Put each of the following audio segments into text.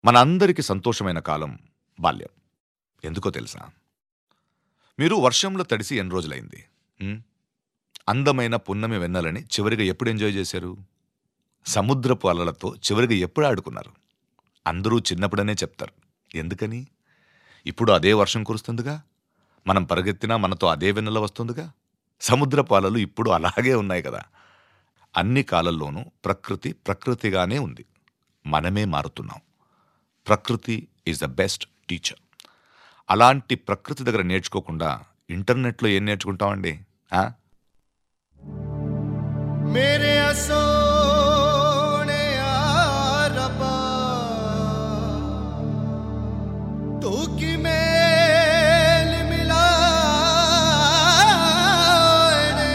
మన అందరికీ సంతోషమైన కాలం బాల్యం ఎందుకో తెలుసా మీరు వర్షంలో తడిసి ఎన్ని రోజులైంది ఉం? అందమైన పున్నమి వెన్నెలని చివరిగా ఎప్పుడు ఎంజాయ్ చేశారు సముద్రపు అలలతో చివరిగా ఎప్పుడు ఆడుకున్నారు అందరూ చిన్నప్పుడనే చెప్తారు ఎందుకని ఇప్పుడు అదే వర్షం కురుస్తుందిగా మనం పరిగెత్తినా మనతో అదే వెన్నెల వస్తుందిగా సముద్రపు అలలు ఇప్పుడు అలాగే ఉన్నాయి కదా అన్ని కాలంలోనూ ప్రకృతి ప్రకృతిగానే ఉంది మనమే మారుతున్నాం ప్రకృతి ఈజ్ ద బెస్ట్ టీచర్ అలాంటి ప్రకృతి దగ్గర నేర్చుకోకుండా ఇంటర్నెట్లో ఏం నేర్చుకుంటామండి ఆ? ਮੇਰੇ ਸੋਹਣਿਆ ਰੱਬਾ ਤੂੰ ਕੀ ਮੇਲ ਮਿਲਾਏ ਨੇ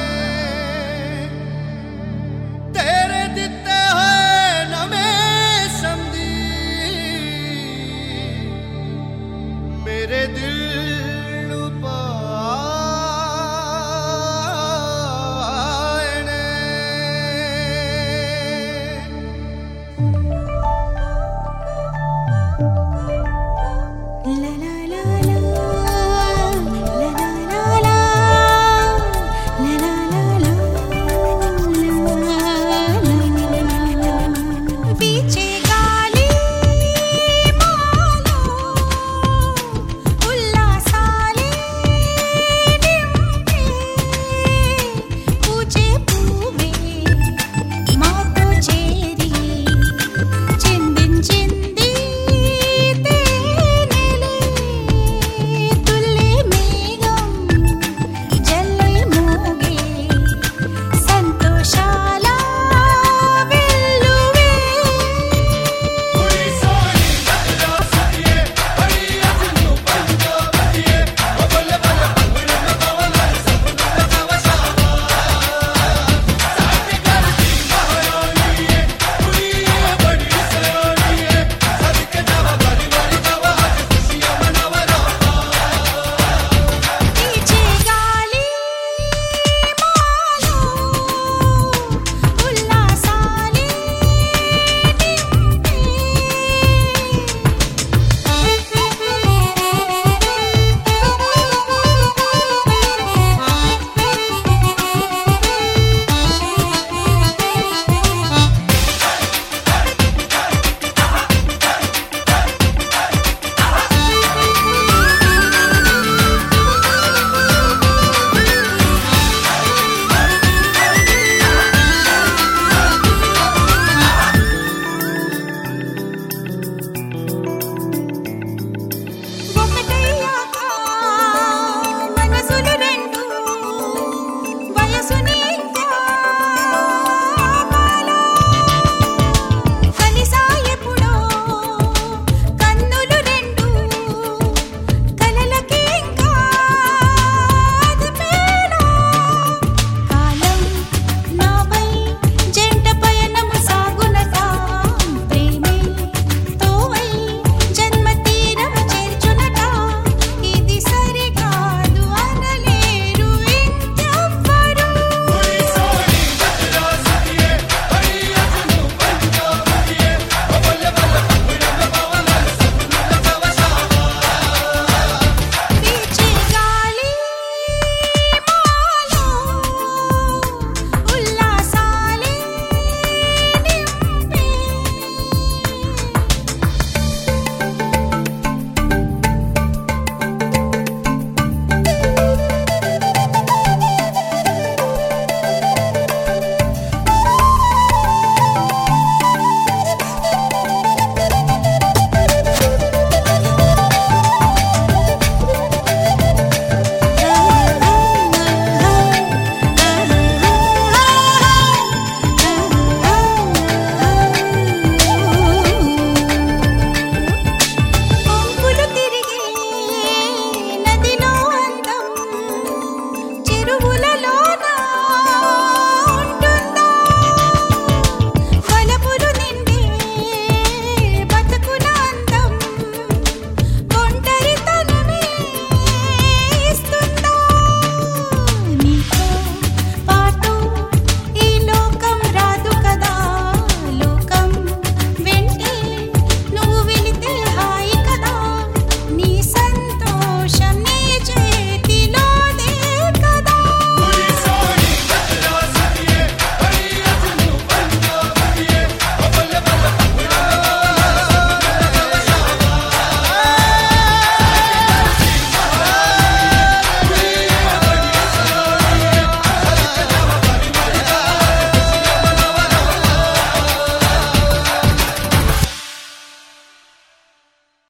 ਤੇਰੇ ਦਿੱਤੇ ਹੋਏ ਨਵੇਂ ਸੰਦੀ ਮੇਰੇ ਦਿਲ